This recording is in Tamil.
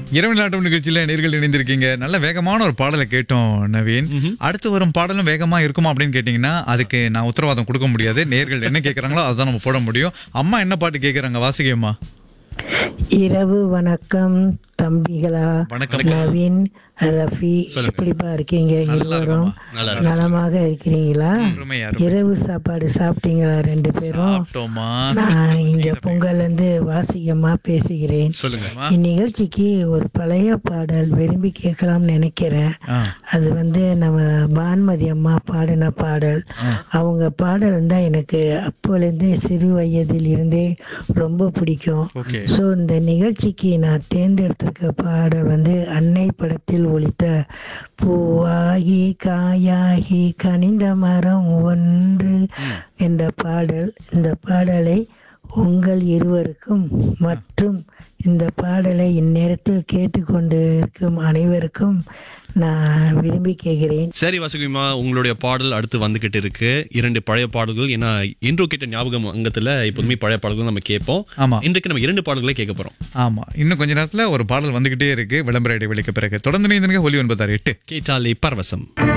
இரவு நாட்டம் நிகழ்ச்சியில நேர்கள் இணைந்திருக்கீங்க நல்ல வேகமான ஒரு பாடலை கேட்டோம் நவீன் அடுத்து வரும் பாடலும் வேகமா இருக்குமா அப்படின்னு கேட்டீங்கன்னா அதுக்கு நான் உத்தரவாதம் கொடுக்க முடியாது நேர்கள் என்ன கேக்குறாங்களோ அதான் நம்ம போட முடியும் அம்மா என்ன பாட்டு கேக்குறாங்க வாசிகம்மா இரவு வணக்கம் தம்பிகளா வணக்கம். நவீன் ரஃபி எப்படிப்பா இருக்கீங்க இருவரும் நலமாக இருக்கிறீங்களா அருமையா இரவு சாப்பாடு சாப்பிட்டீங்களா ரெண்டு பேரும் சாப்பிட்டோமா நான் இங்க பொங்கல்ல இருந்து வாசிகமா பேசுகிறேன் சொல்லுங்க இந்நிகழ்ச்சிக்கு ஒரு பழைய பாடல் விரும்பி கேட்கலாம்னு நினைக்கிறேன் ஆ. அது வந்து நம்ம பான்மதி அம்மா பாடின பாடல் அவங்க பாடல் தான் எனக்கு அப்போலேருந்தே சிறு வயதில் இருந்தே ரொம்ப பிடிக்கும் ஓகே ஸோ இந்த நிகழ்ச்சிக்கு நான் தேர்ந்தெடுத்திருக்க பாடல் வந்து அன்னை படத்தில் ஒலித்த பூவாகி காயாகி கனிந்த மரம் ஒன்று என்ற பாடல் இந்த பாடலை உங்கள் இருவருக்கும் மற்றும் இந்த பாடலை இந்நேரத்தில் கேட்டுக்கொண்டு இருக்கும் அனைவருக்கும் நான் விரும்பி கேட்கிறேன் சரி வாசுகிமா உங்களுடைய பாடல் அடுத்து வந்துகிட்டு இருக்கு இரண்டு பழைய பாடல்கள் ஏன்னா இன்றோ கேட்ட ஞாபகம் அங்கத்துல எப்போதுமே பழைய பாடல்கள் நம்ம கேட்போம் ஆமா இன்றைக்கு நம்ம இரண்டு பாடல்களே கேட்க போறோம் ஆமா இன்னும் கொஞ்ச நேரத்துல ஒரு பாடல் வந்துகிட்டே இருக்கு விளம்பர இடைவெளிக்கு பிறகு தொடர்ந்து நீங்க ஒலி ஒன்பதாறு எட்டு கேட்டாலே பரவசம்